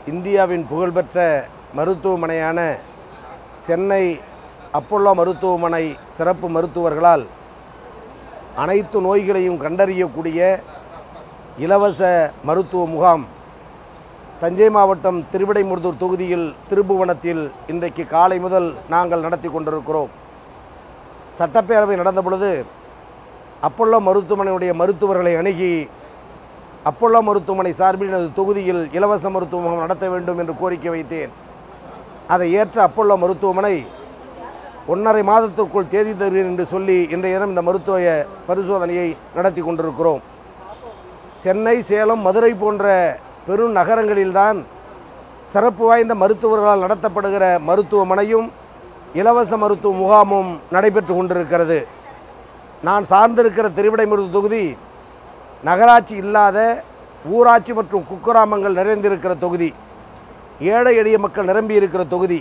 இந்தியாவின் புகழ்பெற்ற மருத்துவமனையான சென்னை அப்போலோ மருத்துவமனை சிறப்பு மருத்துவர்களால் அனைத்து நோய்களையும் கண்டறியக்கூடிய இலவச மருத்துவ முகாம் தஞ்சை மாவட்டம் திருவிடைமுருதூர் தொகுதியில் திருப்புவனத்தில் இன்றைக்கு காலை முதல் நாங்கள் நடத்தி கொண்டிருக்கிறோம் சட்டப்பேரவை நடந்த பொழுது அப்போலோ மருத்துவமனையுடைய மருத்துவர்களை அணுகி அப்போலோ மருத்துவமனை சார்பில் எனது தொகுதியில் இலவச மருத்துவ முகாம் நடத்த வேண்டும் என்று கோரிக்கை வைத்தேன் அதை ஏற்ற அப்போலோ மருத்துவமனை ஒன்றரை மாதத்திற்குள் தேதி தருகிறேன் என்று சொல்லி இன்றைய தினம் இந்த மருத்துவ பரிசோதனையை நடத்தி கொண்டிருக்கிறோம் சென்னை சேலம் மதுரை போன்ற பெரும் நகரங்களில்தான் சிறப்பு வாய்ந்த மருத்துவர்களால் நடத்தப்படுகிற மருத்துவமனையும் இலவச மருத்துவ முகாமும் நடைபெற்று கொண்டிருக்கிறது நான் சார்ந்திருக்கிற திருவிடைமுருது தொகுதி நகராட்சி இல்லாத ஊராட்சி மற்றும் குக்கிராமங்கள் நிறைந்திருக்கிற தொகுதி ஏழை எளிய மக்கள் நிரம்பி இருக்கிற தொகுதி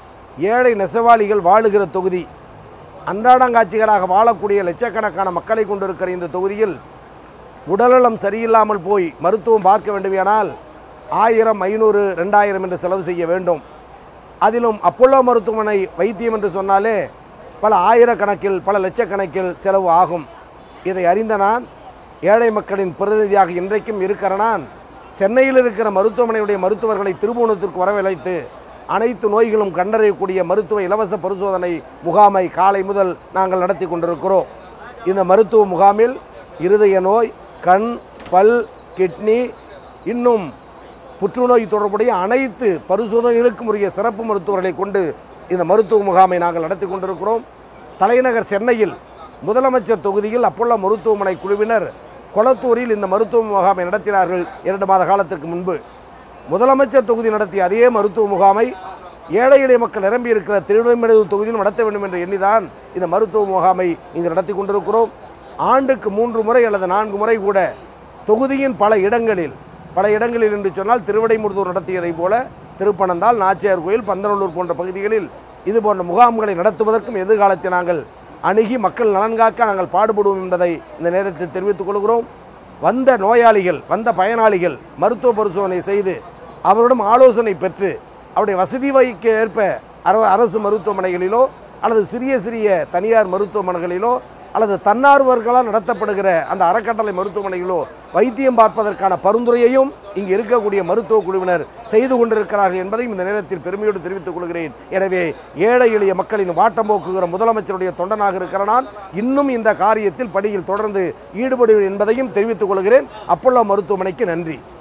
ஏழை நெசவாளிகள் வாழுகிற தொகுதி அன்றாடங்காட்சிகளாக வாழக்கூடிய லட்சக்கணக்கான மக்களை கொண்டிருக்கிற இந்த தொகுதியில் உடல்நலம் சரியில்லாமல் போய் மருத்துவம் பார்க்க வேண்டுமானால் ஆயிரம் ஐநூறு ரெண்டாயிரம் என்று செலவு செய்ய வேண்டும் அதிலும் அப்போலோ மருத்துவமனை வைத்தியம் என்று சொன்னாலே பல ஆயிரக்கணக்கில் பல லட்சக்கணக்கில் செலவு ஆகும் இதை அறிந்த நான் ஏழை மக்களின் பிரதிநிதியாக இன்றைக்கும் இருக்கிற நான் சென்னையில் இருக்கிற மருத்துவமனையுடைய மருத்துவர்களை திருபுவனத்திற்கு வரவழைத்து அனைத்து நோய்களும் கண்டறியக்கூடிய மருத்துவ இலவச பரிசோதனை முகாமை காலை முதல் நாங்கள் நடத்தி கொண்டிருக்கிறோம் இந்த மருத்துவ முகாமில் இருதய நோய் கண் பல் கிட்னி இன்னும் புற்றுநோய் தொடர்புடைய அனைத்து பரிசோதனைகளுக்கும் உரிய சிறப்பு மருத்துவர்களை கொண்டு இந்த மருத்துவ முகாமை நாங்கள் நடத்தி கொண்டிருக்கிறோம் தலைநகர் சென்னையில் முதலமைச்சர் தொகுதியில் அப்போலோ மருத்துவமனை குழுவினர் கொளத்தூரில் இந்த மருத்துவ முகாமை நடத்தினார்கள் இரண்டு மாத காலத்திற்கு முன்பு முதலமைச்சர் தொகுதி நடத்திய அதே மருத்துவ முகாமை ஏழை எளிய மக்கள் நிரம்பி இருக்கிற திருவிடைமருதூர் தொகுதியில் நடத்த வேண்டும் என்று எண்ணிதான் இந்த மருத்துவ முகாமை இங்கு நடத்தி கொண்டிருக்கிறோம் ஆண்டுக்கு மூன்று முறை அல்லது நான்கு முறை கூட தொகுதியின் பல இடங்களில் பல இடங்களில் என்று சொன்னால் திருவிடைமுருதூர் நடத்தியதைப் போல திருப்பனந்தாள் நாச்சியார் கோயில் பந்தநல்லூர் போன்ற பகுதிகளில் இது போன்ற முகாம்களை நடத்துவதற்கும் எதிர்காலத்தில் நாங்கள் அணுகி மக்கள் நலன் காக்க நாங்கள் பாடுபடுவோம் என்பதை இந்த நேரத்தில் தெரிவித்துக் கொள்கிறோம் வந்த நோயாளிகள் வந்த பயனாளிகள் மருத்துவ பரிசோதனை செய்து அவரிடம் ஆலோசனை பெற்று அவருடைய வசதி வைக்க ஏற்ப அர- அரசு மருத்துவமனைகளிலோ அல்லது சிறிய சிறிய தனியார் மருத்துவமனைகளிலோ அல்லது தன்னார்வர்களால் நடத்தப்படுகிற அந்த அறக்கட்டளை மருத்துவமனைகளோ வைத்தியம் பார்ப்பதற்கான பரிந்துரையையும் இங்கு இருக்கக்கூடிய மருத்துவ குழுவினர் செய்து கொண்டிருக்கிறார்கள் என்பதையும் இந்த நேரத்தில் பெருமையோடு தெரிவித்துக் கொள்கிறேன் எனவே ஏழை எளிய மக்களின் வாட்டம் போக்குகிற முதலமைச்சருடைய தொண்டனாக இருக்கிற நான் இன்னும் இந்த காரியத்தில் பணியில் தொடர்ந்து ஈடுபடுவேன் என்பதையும் தெரிவித்துக் கொள்கிறேன் அப்போலோ மருத்துவமனைக்கு நன்றி